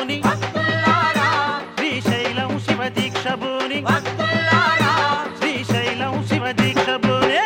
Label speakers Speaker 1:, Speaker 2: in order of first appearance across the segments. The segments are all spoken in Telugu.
Speaker 1: బూని
Speaker 2: భక్తులారా
Speaker 1: శ్రీశైలం శివ దీక్ష బూని
Speaker 2: భక్తులారా
Speaker 1: శ్రీశైలం శివ దీక్ష బూని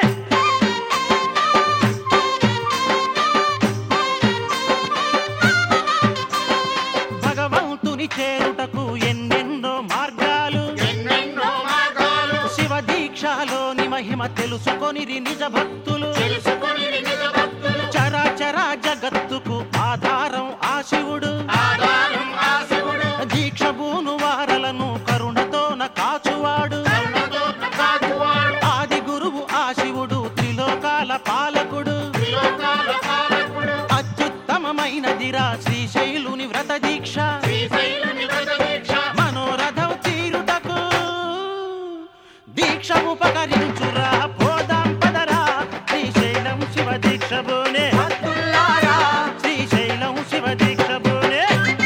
Speaker 1: భగవంతుని చేరుటకు ఎన్నెన్నో మార్గాలు
Speaker 2: ఎన్నెన్నో మార్గాలు
Speaker 1: శివ దీక్షలోని మహిమ తెలుసుకొనిరి నిజ భక్తులు
Speaker 2: తెలుసుకొని నిజ భక్తులు
Speaker 1: చరాచర జగత్తుకు ఆధారం ఆ శివుడు
Speaker 2: ఆధారం ఆ శివుడు
Speaker 1: దీక్ష భూను వారలను కరుణతోన కాచువాడు
Speaker 2: కరుణతో కాచువాడు
Speaker 1: ఆది గురువు ఆ శివుడు త్రిలోకాల పాలకుడు
Speaker 2: త్రిలోకాల పాలకుడు
Speaker 1: అత్యుత్తమమైనదిరా శ్రీశైలుని వ్రత దీక్ష
Speaker 2: శ్రీశైలుని వ్రత దీక్ష
Speaker 1: మనోరథం తీరుటకు దీక్ష ఉపకరించురా పోదాం పదరా శ్రీశైలం శివ దీక్ష బోనే
Speaker 2: భక్తులారా
Speaker 1: శ్రీశైలం శివ దీక్ష బోనే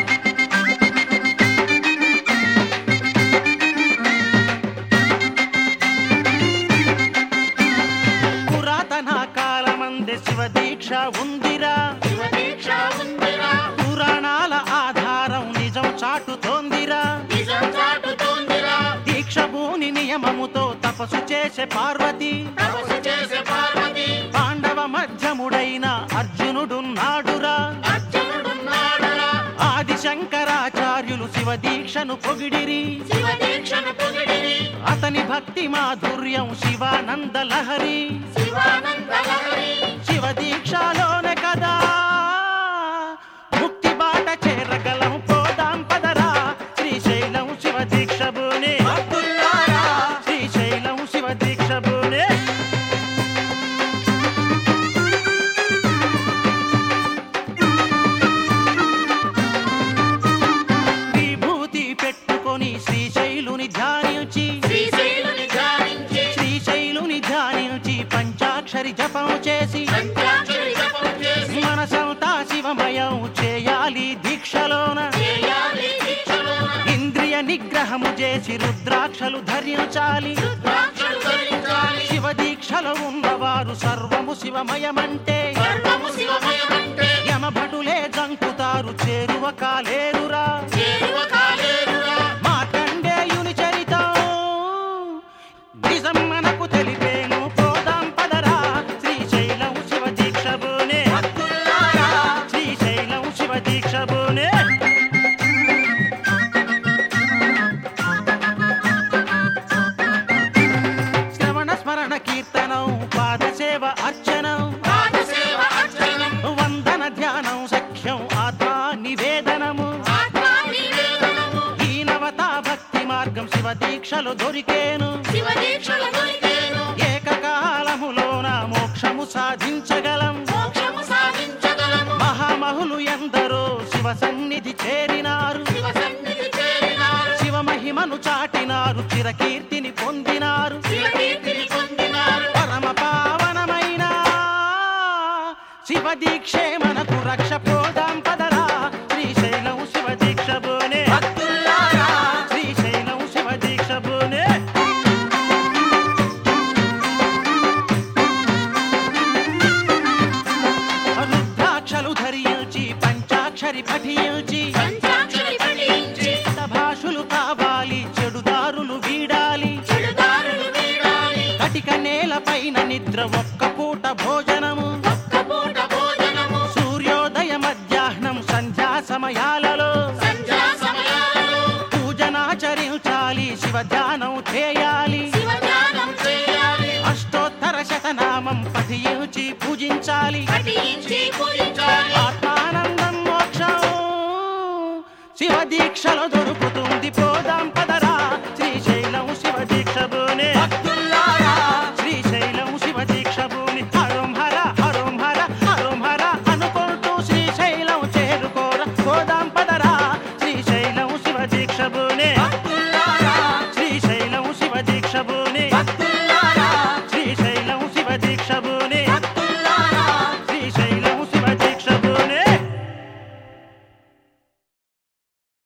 Speaker 1: పురాతన కాలమందే శివ దీక్ష ఉందిరా
Speaker 2: శివ దీక్ష ఉందిరా
Speaker 1: పురాణాల ఆధారం నిజం చాటుతోందిరా
Speaker 2: నిజం చాటుతోందిరా
Speaker 1: దీక్ష భూని నియమముతో తపస్సు చేసే పార్వతి
Speaker 2: తపస్సు చేసే పార్వతి
Speaker 1: పాండవ మధ్యముడైన అర్జునుడున్నాడురా
Speaker 2: అర్జునుడున్నాడురా
Speaker 1: ఆది శంకరాచార్యులు శివ దీక్షను పొగిడిరి
Speaker 2: శివ దీక్షను పొగిడిరి
Speaker 1: అతని భక్తి మాధుర్యం శివానంద లహరి
Speaker 2: శివానంద లహరి
Speaker 1: శివ దీక్షలోనే కదా ముక్తి బాట చేరగలం పోదాం పదరా శ్రీశైలం శివ దీక్ష బోనే
Speaker 2: భక్తులారా
Speaker 1: శ్రీశైలం శివ దీక్ష బోనే విభూతి పెట్టుకొని శ్రీశైలుని ధ్యానించి
Speaker 2: శ్రీశైలుని ధ్యానించి
Speaker 1: శ్రీశైలుని ధ్యానించి పంచాక్షరి జపం చేసి
Speaker 2: పంచాక్షరి జపం చేసి
Speaker 1: మనసంతా శివమయం చేయాలి దీక్షలోన
Speaker 2: చేయాలి దీక్షలోన
Speaker 1: ఇంద్రియ నిగ్రహము చేసి రుద్రాక్షలు ధరించాలి
Speaker 2: రుద్రాక్షలు ధరించాలి
Speaker 1: శివ దీక్షలో ఉన్నవారు సర్వము శివమయమంటే
Speaker 2: సర్వము శివమయమంటే
Speaker 1: యమభటులే జంకుతారు చేరువ కాలేరురా
Speaker 2: చేరువ కాలేరురా
Speaker 1: మార్కండేయుని చరితం నిజం మనకు తెలిపేను పోదాం పదరా శ్రీశైలం శివ దీక్ష బోనే
Speaker 2: భక్తులారా
Speaker 1: శ్రీశైలం శివ దీక్ష బోనే శ్రవణ స్మరణ కీర్తనం పాదసేవ అర్చనం
Speaker 2: పాదసేవ అర్చనం
Speaker 1: వందన ధ్యానం సఖ్యం ఆత్మా నివేదనము
Speaker 2: ఆత్మా నివేదనము
Speaker 1: ఈ నవత భక్తి మార్గం శివ దీక్షలు దొరికేను
Speaker 2: శివ దీక్షలు దొరికేను
Speaker 1: ఏకకాలములోన మోక్షము సాధించగలం
Speaker 2: మోక్షము సాధించగలము
Speaker 1: మహామహులు ఎందరో శివ సన్నిధి చేరినారు
Speaker 2: శివ సన్నిధి చేరినారు
Speaker 1: శివ మహిమను చాటినారు చిరకీర్తిని పొందినారు
Speaker 2: శివ కీర్తిని పొందినారు
Speaker 1: పరమ పావనమైన శివ దీక్షే మనకు రక్ష పోదాం పదరా శ్రీశైలం శివ దీక్ష బోనే
Speaker 2: భక్తులారా
Speaker 1: శ్రీశైలం శివ దీక్ష బోనే రుద్రాక్షలు ధరించి పంచాక్షరి పఠించి
Speaker 2: పంచాక్షరి పఠించి
Speaker 1: భాషులు కావాలి చెడుదారులు వీడాలి
Speaker 2: చెడుదారులు వీడాలి
Speaker 1: కటిక నేల పైన నిద్ర ఒక్క పూట భోజనము
Speaker 2: ఒక్క పూట భోజనము
Speaker 1: సూర్యోదయ మధ్యాహ్నం సంధ్యా సమయాలలో
Speaker 2: సంధ్యా సమయాలలో
Speaker 1: పూజనాచరించాలి శివ ధ్యానం చేయాలి
Speaker 2: శివ ధ్యానం చేయాలి
Speaker 1: అష్టోత్తర శతనామం పఠించి పూజించాలి
Speaker 2: పఠించి పూజించాలి
Speaker 1: ఆత్మానందం మోక్షం శివ దీక్షలో దొరుకుతుంది పోదాం పద